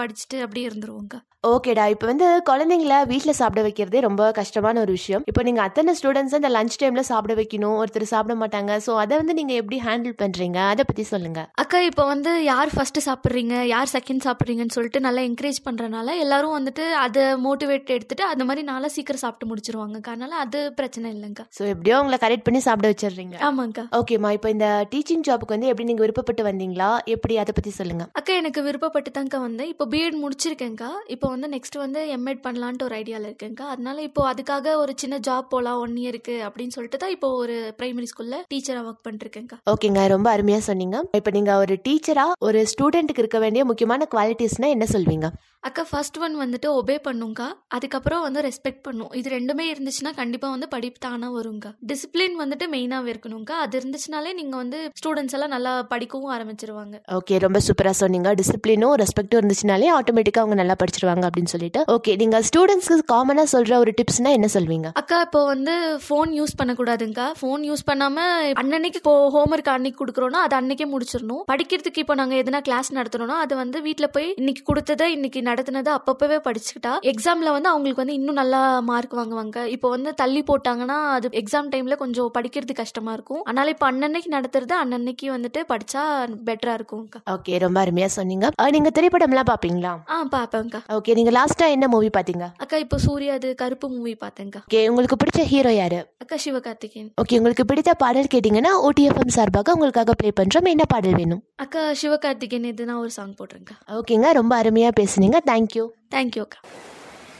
படிச்சுட்டு அப்படியே இருந்துருவோங்க ஓகேடா இப்போ வந்து குழந்தைங்கள வீட்டில் சாப்பிட வைக்கிறதே ரொம்ப கஷ்டமான ஒரு விஷயம் இப்போ நீங்கள் அத்தனை ஸ்டூடெண்ட்ஸ் இந்த லஞ்ச் டைமில் சாப்பிட வைக்கணும் ஒருத்தர் சாப்பிட மாட்டாங்க ஸோ அதை வந்து நீங்கள் எப்படி ஹேண்டில் பண்ணுறீங்க அதை பற்றி சொல்லுங்கள் அக்கா இப்போ வந்து யார் ஃபர்ஸ்ட் சாப்பிட்றீங்க யார் செகண்ட் சாப்பிட்றீங்கன்னு சொல்லிட்டு நல்லா என்கரேஜ் பண்ணுறனால எல்லாரும் வந்துட்டு அதை மோட்டிவேட் எடுத்துட்டு அந்த மாதிரி நாளா சீக்கிரம் சாப்பிட்டு முடிச்சிருவாங்கக்கா அதனால அது பிரச்சனை இல்லைங்கக்கா ஸோ எப்படியோ உங்களை கரெக்ட் பண்ணி சாப்பிட வச்சிடுறீங்க ஆமாங்க்கா ஓகேம்மா இப்போ இந்த டீச்சிங் ஜாபுக்கு வந்து எப்படி நீங்கள் விருப்பப்பட்டு வந்தீங்களா எப்படி அதை பற்றி சொல்லுங்கள் அக்கா எனக்கு விருப்பப்பட்டு தாங்க்கா வந்தேன் இப்போ பிஎட் முடிச்சிருக்கேங்க்கா இப்போ வந்து நெக்ஸ்ட் வந்து எம்எட் பண்ணலான்ட்டு ஒரு ஐடியாவில் இருக்கேங்க்கா அதனால இப்போ அதுக்காக ஒரு சின்ன ஜாப் போகலாம் ஒன் இயருக்கு அப்படின்னு சொல்லிட்டு தான் இப்போ ஒரு பிரைமரி ஸ்கூலில் டீச்சராக ஒர்க் பண்ணிருக்கேங்க்கா ஓகேங்க ரொம்ப அருமையாக சொன்னீங்க இப்போ நீங்கள் ஒரு டீச்சராக ஒரு ஸ்டூடெண்ட்டுக்கு இருக்க வேண்டிய முக்கியமான குவாலிட்டிஸ்னால் என்ன சொல்வீங்க அக்கா ஃபர்ஸ்ட் ஒன் வந்துட்டு ஒபே பண்ணுங்கக்கா அதுக்கப்புறம் வந்து ரெஸ்பெக்ட் பண்ணும் இது ரெண்டுமே இருந்துச்சுன்னா கண்டிப்பாக வந்து படிப்பு தானாக வருங்கக்கா டிசிப்ளின் வந்துட்டு மெயினாக இருக்கணும்க்கா அது இருந்துச்சுனாலே நீங்கள் வந்து ஸ்டூடெண்ட்ஸ் எல்லாம் நல்லா படிக்கவும் ஆரம்பிச்சிருவாங்க ஓகே ரொம்ப சூப்பராக சொன்னீங்க டிசிப்ளினும் ரெஸ்பெக்டும் இருந்துச்சுனாலே ஆட்டோமேட்டிக்காக அவங்க நல்லா படிச்சிருவாங்க அப்படின்னு சொல்லிட்டு ஓகே நீங்கள் ஸ்டூடெண்ட்ஸ்க்கு காமனாக சொல்கிற ஒரு டிப்ஸ்னா என்ன சொல்வீங்க அக்கா இப்போ வந்து ஃபோன் யூஸ் பண்ணக்கூடாதுங்கக்கா ஃபோன் யூஸ் பண்ணாம அன்னன்னைக்கு இப்போ ஹோம்ஒர்க் அன்னைக்கு கொடுக்குறோன்னா அது அன்னைக்கே முடிச்சிடணும் படிக்கிறதுக்கு இப்போ நாங்கள் எதனா கிளாஸ் நடத்துறோம்னா அது வந்து வீட்டில் போய் இன்னைக்கு கொடுத்ததை இன்னைக்கு நடத்தினதை அப்பப்பவே படிச்சுக்கிட்டா எக்ஸாம்ல வந்து அவங்களுக்கு வந்து இன்னும் நல்லா மார்க் வாங்குவாங்க இப்போ வந்து தள்ளி போட்டாங்கன்னா அது எக்ஸாம் டைம்ல கொஞ்சம் படிக்கிறது கஷ்டமா இருக்கும் அதனால இப்போ அன்னன்னைக்கு நடத்துறது அன்னன்னைக்கு வந்துட்டு படிச்சா பெட்டரா இருக்கும்க்கா ஓகே ரொம்ப அருமையாக சொன்னீங்க அஹ், நீங்க திரைப்படம்லாம் பார்ப்பீங்களா ஆ பார்ப்பேன்க்கா ஓகே நீங்கள் லாஸ்ட்டாக என்ன மூவி பார்த்தீங்க அக்கா இப்போ சூர்யா அது கருப்பு மூவி பார்த்தேன்க்கா ஓகே உங்களுக்கு பிடிச்ச ஹீரோ யாரு அக்கா சிவகார்த்திகேயன் ஓகே உங்களுக்கு பிடித்த பாடல் கேட்டிங்கன்னா ஓடிஎஃப்எம் சார்பாக உங்களுக்காக ப்ளே பண்ணுறோம் என்ன பாடல் வேணும் அக்கா சிவகார்த்திகேயன் எதுனா ஒரு சாங் போட்டுருங்கக்கா ஓகேங்க ரொம்ப அருமையாக பேசுனீங்க தேங்க்யூ தேங்க்யூ அக்கா